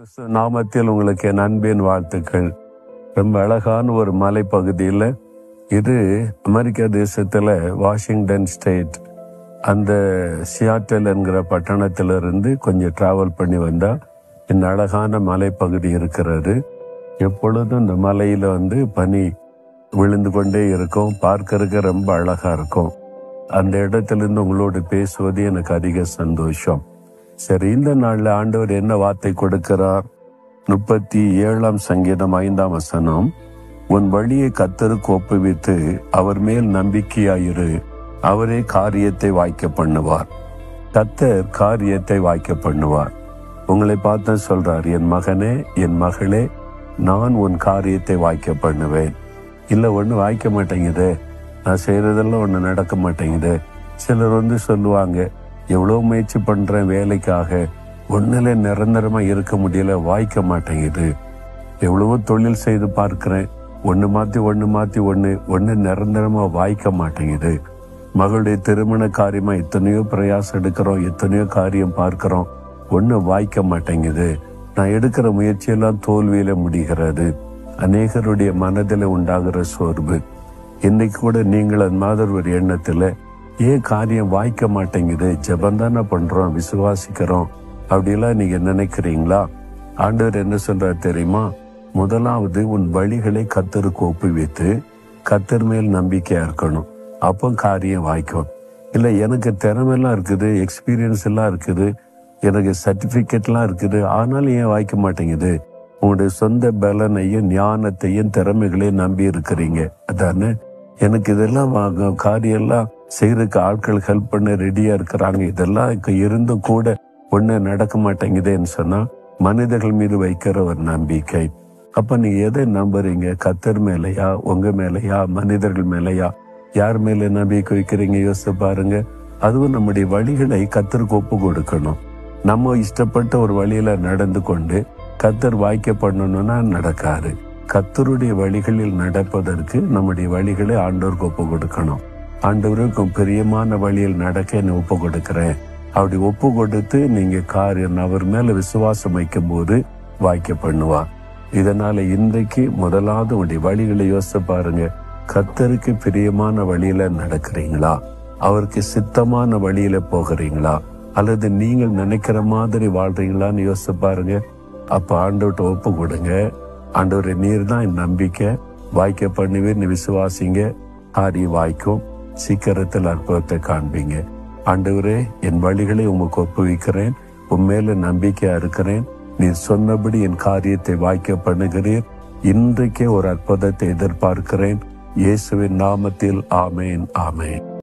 கிறிஸ்துவ நாமத்தில் உங்களுக்கு என் அன்பின் வாழ்த்துக்கள் ரொம்ப அழகான ஒரு மலைப்பகுதியில் இது அமெரிக்கா தேசத்துல வாஷிங்டன் ஸ்டேட் அந்த சியாட்டல் என்கிற பட்டணத்திலிருந்து கொஞ்சம் டிராவல் பண்ணி வந்தா இந்த அழகான மலைப்பகுதி இருக்கிறது எப்பொழுதும் இந்த மலையில வந்து பனி விழுந்து கொண்டே இருக்கும் பார்க்கறதுக்கு ரொம்ப அழகா இருக்கும் அந்த இடத்திலிருந்து உங்களோடு பேசுவது எனக்கு அதிக சந்தோஷம் சரி இந்த நாள்ல ஆண்டவர் என்ன வார்த்தை கொடுக்கிறார் முப்பத்தி ஏழாம் சங்கீதம் ஐந்தாம் வசனம் உன் வழியை கத்தருக்கு ஒப்புவித்து அவர் மேல் நம்பிக்கையாயிரு அவரே காரியத்தை வாய்க்க பண்ணுவார் கத்தர் காரியத்தை வாய்க்க பண்ணுவார் உங்களை பார்த்து சொல்றார் என் மகனே என் மகளே நான் உன் காரியத்தை வாய்க்க பண்ணுவேன் இல்ல ஒண்ணு வாய்க்க மாட்டேங்குது நான் செய்யறதெல்லாம் ஒண்ணு நடக்க மாட்டேங்குது சிலர் வந்து சொல்லுவாங்க எவ்வளவு முயற்சி பண்றேன் வேலைக்காக ஒண்ணுல நிரந்தரமா இருக்க முடியல வாய்க்க மாட்டேங்குது எவ்வளவோ தொழில் செய்து பார்க்கிறேன் ஒண்ணு மாத்தி ஒண்ணு மாத்தி ஒண்ணு ஒண்ணு நிரந்தரமா வாய்க்க மாட்டேங்குது மகளுடைய திருமண காரியமா எத்தனையோ பிரயாசம் எடுக்கிறோம் எத்தனையோ காரியம் பார்க்கிறோம் ஒண்ணு வாய்க்க மாட்டேங்குது நான் எடுக்கிற முயற்சியெல்லாம் தோல்வியில முடிகிறது அநேகருடைய மனதில் உண்டாகிற சோர்வு இன்னைக்கு கூட நீங்கள் அந்த மாதிரி ஒரு எண்ணத்துல ஏன் காரியம் வாய்க்க மாட்டேங்குது ஜெபந்தானே பண்றோம் விசுவாசிக்கிறோம் அப்படிலாம் நீங்க நினைக்கிறீங்களா ஆண்டவர் என்ன சொல்றாரு தெரியுமா முதலாவது உன் வழிகளை கத்தருக்கு ஒப்புவித்து கத்தர் மேல் நம்பிக்கையா இருக்கணும் அப்போ காரியம் வாய்க்கும் இல்ல எனக்கு திறமையெல்லாம் இருக்குது எக்ஸ்பீரியன்ஸ் எல்லாம் இருக்குது எனக்கு சர்டிபிகேட்லாம் இருக்குது ஆனாலும் ஏன் வாய்க்க மாட்டேங்குது உங்களுடைய சொந்த பலனையும் ஞானத்தையும் திறமைகளையும் நம்பி இருக்கிறீங்க அதானே எனக்கு இதெல்லாம் வாங்க- காரியம் எல்லாம் செய்யறதுக்கு ஆட்கள் ஹெல்ப் பண்ண ரெடியா இருக்கிறாங்க இதெல்லாம் இங்க இருந்தும் கூட ஒண்ணு நடக்க மாட்டேங்குதேன்னு சொன்னா மனிதர்கள் மீது வைக்கிற ஒரு நம்பிக்கை அப்ப நீங்க எதை நம்புறீங்க கத்தர் மேலையா உங்க மேலையா மனிதர்கள் மேலையா யார் மேல நம்பிக்கை வைக்கிறீங்க யோசிச்சு பாருங்க அதுவும் நம்முடைய வழிகளை கத்தருக்கு ஒப்பு கொடுக்கணும் நம்ம இஷ்டப்பட்ட ஒரு வழியில நடந்து கொண்டு கத்தர் வாய்க்க பண்ணணும்னா நடக்காது கத்தருடைய வழிகளில் நடப்பதற்கு நம்முடைய வழிகளை ஆண்டவருக்கு ஒப்பு கொடுக்கணும் ஆண்டவருக்கு பிரியமான வழியில் நடக்க என்னை ஒப்பு கொடுக்கிறேன் அப்படி ஒப்பு கொடுத்து நீங்க காரியம் அவர் மேல விசுவாசம் வைக்கும் போது வாய்க்க பண்ணுவா இதனால இன்றைக்கு முதலாவது உங்களுடைய வழிகளை யோசிச்சு பாருங்க கத்தருக்கு பிரியமான வழியில நடக்கிறீங்களா அவருக்கு சித்தமான வழியில போகிறீங்களா அல்லது நீங்கள் நினைக்கிற மாதிரி வாழ்றீங்களான்னு யோசிச்சு பாருங்க அப்ப ஆண்டவர்கிட்ட ஒப்பு கொடுங்க ஆண்டவரை நீர் தான் என் நம்பிக்கை வாய்க்க பண்ணுவீர்னு விசுவாசிங்க ஆரி வாய்க்கும் சீக்கிரத்தில் அற்புதத்தை காண்பீங்க ஆண்டவரே என் வழிகளை உமக்கு ஒப்புவிக்கிறேன் உன் மேல நம்பிக்கையா இருக்கிறேன் நீர் சொன்னபடி என் காரியத்தை வாய்க்க பண்ணுகிறீர் இன்றைக்கே ஒரு அற்புதத்தை எதிர்பார்க்கிறேன் இயேசுவின் நாமத்தில் ஆமேன் ஆமேன்